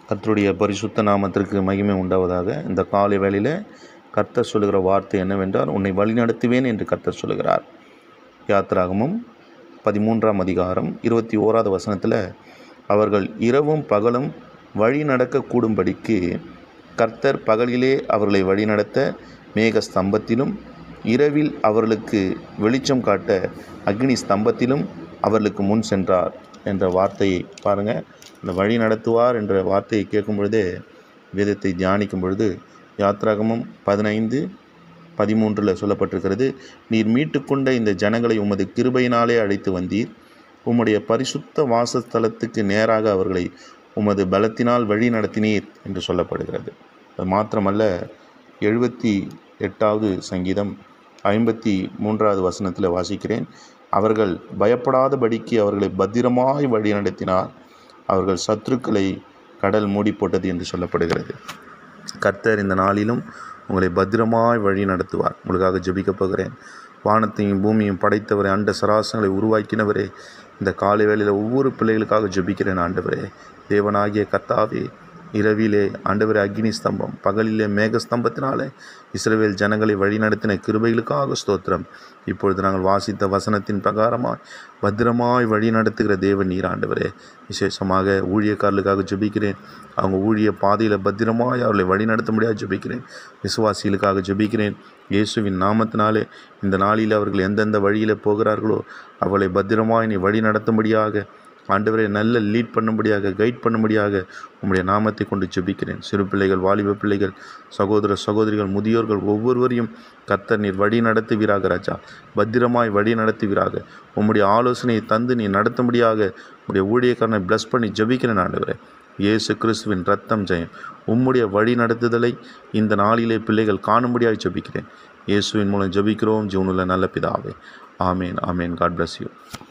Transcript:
கர்த்தருடைய பரிசுத்த நாமத்திற்கு மகிமை உண்டாவதாக இந்த காலை வேளையில் கர்த்தர் சொல்லுகிற வார்த்தை என்னவென்றால் உன்னை வழிநடத்துவேன் என்று கர்த்தர் சொல்லுகிறார் யாத்ராகமும் பதிமூன்றாம் அதிகாரம் இருபத்தி ஓராவது வசனத்தில் அவர்கள் இரவும் பகலும் வழி நடக்கக்கூடும்படிக்கு கர்த்தர் பகலிலே அவர்களை வழிநடத்த மேக ஸ்தம்பத்திலும் இரவில் அவர்களுக்கு வெளிச்சம் காட்ட அக்னி ஸ்தம்பத்திலும் அவர்களுக்கு முன் சென்றார் என்ற வார்த்தையை பாருங்கள் இந்த வழி நடத்துவார் என்ற வார்த்தையை கேட்கும் பொழுதே வேதத்தை தியானிக்கும் பொழுது யாத்ராகமம் பதினைந்து பதிமூன்றில் சொல்லப்பட்டிருக்கிறது நீர் மீட்டுக்கொண்ட இந்த ஜனங்களை உமது கிருபையினாலே அழைத்து வந்தீர் உம்முடைய பரிசுத்த வாசஸ்தலத்துக்கு நேராக அவர்களை உமது பலத்தினால் வழி நடத்தினீர் என்று சொல்லப்படுகிறது அது மாத்திரமல்ல எழுபத்தி எட்டாவது சங்கீதம் ஐம்பத்தி மூன்றாவது வசனத்தில் வாசிக்கிறேன் அவர்கள் பயப்படாதபடிக்கு அவர்களை பத்திரமாய் வழி நடத்தினார் அவர்கள் சத்துருக்களை கடல் மூடி போட்டது என்று சொல்லப்படுகிறது கர்த்தர் இந்த நாளிலும் உங்களை பத்திரமாய் வழி நடத்துவார் உங்களுக்காக ஜெபிக்கப் போகிறேன் வானத்தையும் பூமியும் படைத்தவரை அண்ட சராசங்களை உருவாக்கினவரே இந்த காலை வேளையில் ஒவ்வொரு பிள்ளைகளுக்காக ஜெபிக்கிறேன் ஆண்டவரே தேவனாகிய கர்த்தாவே இரவிலே ஆண்டவரே அக்னி ஸ்தம்பம் பகலிலே மேக ஸ்தம்பத்தினாலே இஸ்ரவேல் ஜனங்களை வழிநடத்தின கிருபைகளுக்காக ஸ்தோத்திரம் இப்பொழுது நாங்கள் வாசித்த வசனத்தின் பிரகாரமாய் பத்திரமாய் வழி நடத்துகிற தேவன் நீர் ஆண்டவரே விசேஷமாக ஊழியக்காரர்களுக்காக ஜெபிக்கிறேன் அவங்க ஊழிய பாதையில் பத்திரமாய் அவர்களை வழி நடத்த முடியாது ஜெபிக்கிறேன் விசுவாசிகளுக்காக ஜெபிக்கிறேன் இயேசுவின் நாமத்தினாலே இந்த நாளில் அவர்கள் எந்தெந்த வழியில் போகிறார்களோ அவளை பத்திரமாய் நீ வழி நடத்தும்படியாக ஆண்டவரை நல்ல லீட் பண்ணும்படியாக கைட் பண்ணும்படியாக உம்முடைய நாமத்தை கொண்டு ஜெபிக்கிறேன் சிறு பிள்ளைகள் வாலிப பிள்ளைகள் சகோதர சகோதரிகள் முதியோர்கள் ஒவ்வொருவரையும் கர்த்தர் நீர் வழி நடத்துவீராக ராஜா பத்திரமாய் வழி நடத்துவீராக உம்முடைய ஆலோசனையை தந்து நீ நடத்தும்படியாக உம்முடைய ஊழியக்காரனை ப்ளஸ் பண்ணி ஜெபிக்கிறேன் ஆண்டவரே இயேசு கிறிஸ்துவின் ரத்தம் ஜெயம் உம்முடைய வழி நடத்துதலை இந்த நாளிலே பிள்ளைகள் காணும்படியாக ஜெபிக்கிறேன் இயேசுவின் மூலம் ஜெபிக்கிறோம் ஜீவனுள்ள நல்ல பிதாவே amen amen God bless you